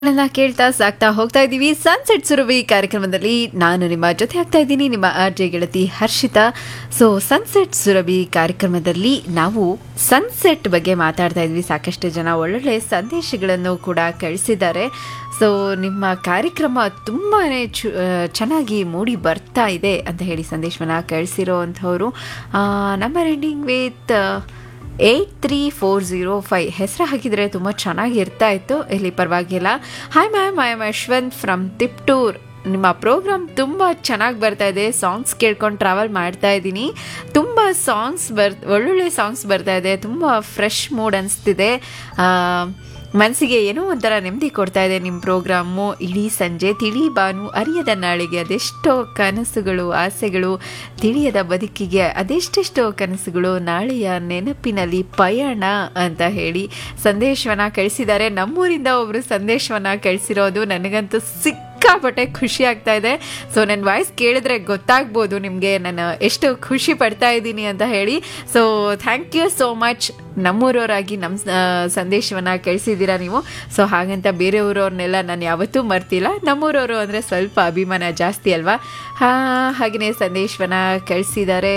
ಗಳನ್ನ ಕೇಳ್ತಾ ಸಾಕ್ತಾ ಹೋಗ್ತಾ ಇದ್ದೀವಿ ಸನ್ಸೆಟ್ ಸುರಭಿ ಕಾರ್ಯಕ್ರಮದಲ್ಲಿ ನಾನು ನಿಮ್ಮ ಜೊತೆ ಆಗ್ತಾ ಇದ್ದೀನಿ ನಿಮ್ಮ ಆರ್ಜೆ ಗೆಳತಿ ಹರ್ಷಿತಾ ಸೊ ಸನ್ಸೆಟ್ ಸುರಭಿ ಕಾರ್ಯಕ್ರಮದಲ್ಲಿ ನಾವು ಸನ್ಸೆಟ್ ಬಗ್ಗೆ ಮಾತಾಡ್ತಾ ಇದ್ವಿ ಸಾಕಷ್ಟು ಜನ ಒಳ್ಳೊಳ್ಳೆ ಸಂದೇಶಗಳನ್ನು ಕೂಡ ಕಳಿಸಿದ್ದಾರೆ ಸೊ ನಿಮ್ಮ ಕಾರ್ಯಕ್ರಮ ತುಂಬಾ ಚು ಚೆನ್ನಾಗಿ ಮೂಡಿ ಬರ್ತಾ ಇದೆ ಅಂತ ಹೇಳಿ ಸಂದೇಶವನ್ನು ಕಳಿಸಿರೋ ಅಂಥವ್ರು number ending with eight three four zero five ಹೆಸರು ಹಾಕಿದರೆ ತುಂಬ ಚೆನ್ನಾಗಿ ಇರ್ತಾ ಇತ್ತು ಇಲ್ಲಿ ಪರವಾಗಿಲ್ಲ hi ma'am I am Yashwant from Tiptur ನಿಮ್ಮ ಪ್ರೋಗ್ರಾಮ್ ತುಂಬ ಚೆನ್ನಾಗಿ ಬರ್ತಾ ಇದೆ ಸಾಂಗ್ಸ್ ಕೇಳ್ಕೊಂಡು ಟ್ರಾವೆಲ್ ಮಾಡ್ತಾ ಇದ್ದೀನಿ ತುಂಬ ಸಾಂಗ್ಸ್ ಬರ್ ಒಳ್ಳೊಳ್ಳೆ ಸಾಂಗ್ಸ್ ಬರ್ತಾ ಇದೆ ತುಂಬ ಫ್ರೆಶ್ ಮೂಡ್ ಅನಿಸ್ತಿದೆ ಮನಸ್ಸಿಗೆ ಏನೋ ಒಂಥರ ನೆಮ್ಮದಿ ಕೊಡ್ತಾ ಇದೆ ನಿಮ್ಮ ಪ್ರೋಗ್ರಾಮು ಇಡೀ ಸಂಜೆ ತಿಳಿ ಬಾನು ಅರಿಯದ ನಾಳೆಗೆ ಅದೆಷ್ಟೋ ಕನಸುಗಳು ಆಸೆಗಳು ತಿಳಿಯದ ಬದುಕಿಗೆ ಅದೆಷ್ಟೆಷ್ಟೋ ಕನಸುಗಳು ನಾಳೆಯ ನೆನಪಿನಲ್ಲಿ ಪಯಣ ಅಂತ ಹೇಳಿ ಸಂದೇಶವನ್ನು ಕಳಿಸಿದ್ದಾರೆ ನಮ್ಮೂರಿಂದ ಒಬ್ಬರು ಸಂದೇಶವನ್ನು ಕಳಿಸಿರೋದು ನನಗಂತೂ ಸಿಕ್ಕಾಪಟ್ಟೆ ಖುಷಿ ಆಗ್ತಾ ಇದೆ ಸೊ ನನ್ನ ವಾಯ್ಸ್ ಕೇಳಿದ್ರೆ ಗೊತ್ತಾಗ್ಬೋದು ನಿಮಗೆ ನಾನು ಎಷ್ಟು ಖುಷಿ ಪಡ್ತಾ ಇದ್ದೀನಿ ಅಂತ ಹೇಳಿ so thank you so much ನಮ್ಮೂರವರಾಗಿ ನಮ್ಮ ಸಂದೇಶವನ್ನು ಕಳಿಸಿದ್ದೀರಾ ನೀವು ಸೊ ಹಾಗಂತ ಬೇರೆಯವ್ರವ್ರನ್ನೆಲ್ಲ ನಾನು ಯಾವತ್ತೂ ಮರ್ತಿಲ್ಲ ನಮ್ಮೂರವರು ಅಂದರೆ ಸ್ವಲ್ಪ ಅಭಿಮಾನ ಜಾಸ್ತಿ ಅಲ್ವಾ ಹಾಗೆಯೇ ಸಂದೇಶವನ್ನು ಕಳಿಸಿದ್ದಾರೆ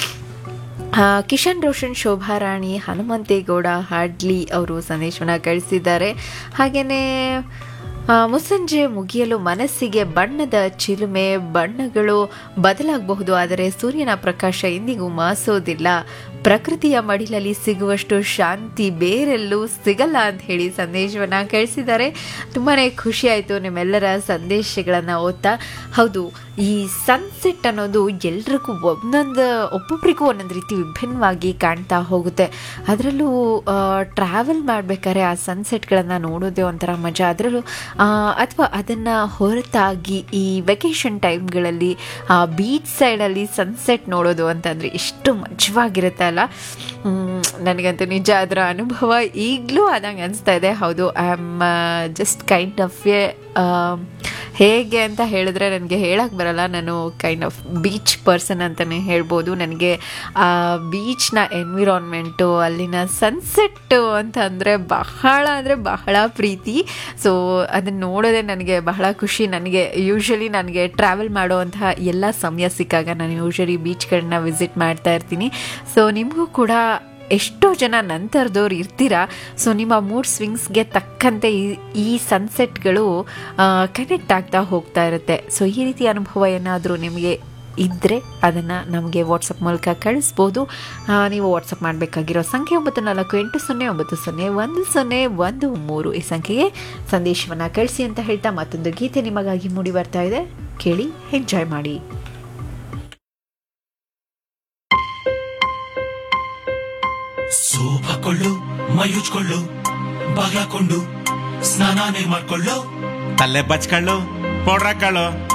ಕಿಶನ್ ರೋಷನ್ ಶೋಭಾರಾಣಿ ಹನುಮಂತೇಗೌಡ ಹಾಡ್ಲಿ ಅವರು ಸಂದೇಶವನ್ನು ಕಳಿಸಿದ್ದಾರೆ ಹಾಗೆಯೇ ಮುಸ್ಸಂಜೆ ಮುಗಿಯಲು ಮನಸ್ಸಿಗೆ ಬಣ್ಣದ ಚಿಲುಮೆ ಬಣ್ಣಗಳು ಬದಲಾಗಬಹುದು ಆದರೆ ಸೂರ್ಯನ ಪ್ರಕಾಶ ಎಂದಿಗೂ ಮಾಸೋದಿಲ್ಲ ಪ್ರಕೃತಿಯ ಮಡಿಲಲ್ಲಿ ಸಿಗುವಷ್ಟು ಶಾಂತಿ ಬೇರೆಲ್ಲೂ ಸಿಗಲ್ಲ ಅಂತ ಹೇಳಿ ಸಂದೇಶವನ್ನು ಕಳಿಸಿದ್ದಾರೆ ತುಂಬಾ ಖುಷಿ ಆಯಿತು ನಿಮ್ಮೆಲ್ಲರ ಸಂದೇಶಗಳನ್ನು ಓದ್ತಾ ಹೌದು ಈ ಸನ್ಸೆಟ್ ಅನ್ನೋದು ಎಲ್ರಿಗೂ ಒಂದೊಂದು ಒಬ್ಬೊಬ್ರಿಗೂ ಒಂದೊಂದು ರೀತಿ ವಿಭಿನ್ನವಾಗಿ ಕಾಣ್ತಾ ಹೋಗುತ್ತೆ ಅದರಲ್ಲೂ ಟ್ರಾವೆಲ್ ಮಾಡಬೇಕಾದ್ರೆ ಆ ಸನ್ಸೆಟ್ಗಳನ್ನು ನೋಡೋದೇ ಒಂಥರ ಮಜಾ ಅದರಲ್ಲೂ ಅಥವಾ ಅದನ್ನು ಹೊರತಾಗಿ ಈ ವೆಕೇಷನ್ ಟೈಮ್ಗಳಲ್ಲಿ ಬೀಚ್ ಸೈಡಲ್ಲಿ ಸನ್ಸೆಟ್ ನೋಡೋದು ಅಂತಂದರೆ ಎಷ್ಟು ಮಜವಾಗಿರುತ್ತೆ ಅಲ್ಲ ನನಗಂತೂ ನಿಜ ಅದರ ಅನುಭವ ಈಗಲೂ ಆದಂಗೆ ಅನಿಸ್ತಾ ಇದೆ ಹೌದು I am just kind of a ಹೇಗೆ ಅಂತ ಹೇಳಿದ್ರೆ ನನಗೆ ಹೇಳಕ್ಕೆ ಬರಲ್ಲ ನಾನು ಕೈಂಡ್ ಆಫ್ ಬೀಚ್ ಪರ್ಸನ್ ಅಂತಲೇ ಹೇಳ್ಬೋದು ನನಗೆ ಆ ಬೀಚ್ನ ಎನ್ವಿರಾನ್ಮೆಂಟು ಅಲ್ಲಿನ ಸನ್ಸೆಟ್ಟು ಅಂತ ಅಂದರೆ ಬಹಳ ಅಂದರೆ ಬಹಳ ಪ್ರೀತಿ ಸೊ ಅದನ್ನು ನೋಡೋದೇ ನನಗೆ ಬಹಳ ಖುಷಿ ನನಗೆ ಯೂಶ್ವಲಿ ನನಗೆ ಟ್ರಾವೆಲ್ ಮಾಡುವಂತಹ ಎಲ್ಲ ಸಮಯ ಸಿಕ್ಕಾಗ ನಾನು ಯೂಶ್ವಲಿ ಬೀಚ್ಗಳನ್ನ ವಿಸಿಟ್ ಮಾಡ್ತಾ ಇರ್ತೀನಿ ಸೊ ನಿಮಗೂ ಕೂಡ ಎಷ್ಟೋ ಜನ ನಂತರದವ್ರು ಇರ್ತೀರಾ ಸೊ ನಿಮ್ಮ ಮೂಡ್ ಸ್ವಿಂಗ್ಸ್ಗೆ ತಕ್ಕಂತೆ ಈ ಈ ಸನ್ಸೆಟ್ಗಳು ಕನೆಕ್ಟ್ ಆಗ್ತಾ ಹೋಗ್ತಾ ಇರುತ್ತೆ ಸೊ ಈ ರೀತಿ ಅನುಭವ ಏನಾದರೂ ನಿಮಗೆ ಇದ್ದರೆ ಅದನ್ನು ನಮಗೆ ವಾಟ್ಸಪ್ ಮೂಲಕ ಕಳಿಸ್ಬೋದು ನೀವು ವಾಟ್ಸಪ್ ಮಾಡಬೇಕಾಗಿರೋ ಸಂಖ್ಯೆ ಒಂಬತ್ತು ನಾಲ್ಕು ಎಂಟು ಸೊನ್ನೆ ಒಂಬತ್ತು ಸೊನ್ನೆ ಒಂದು ಸೊನ್ನೆ ಒಂದು ಮೂರು ಈ ಸಂಖ್ಯೆಗೆ ಸಂದೇಶವನ್ನು ಕಳಿಸಿ ಅಂತ ಹೇಳ್ತಾ ಮತ್ತೊಂದು ಗೀತೆ ನಿಮಗಾಗಿ ಮೂಡಿ ಬರ್ತಾ ಇದೆ ಕೇಳಿ ಎಂಜಾಯ್ ಮಾಡಿ ಸೋಪ್ ಹಾಕೊಳ್ಳು ಮೈ ಉಜ್ಕೊಳ್ಳು ಬಾಗ್ಲಾಕೊಂಡು ಸ್ನಾನಾನೇ ಮಾಡ್ಕೊಳ್ಳು ತಲೆ ಬಚ್ಕೊಳ್ಳು ಪೌಡ್ರ್ ಹಾಕೊಳ್ಳು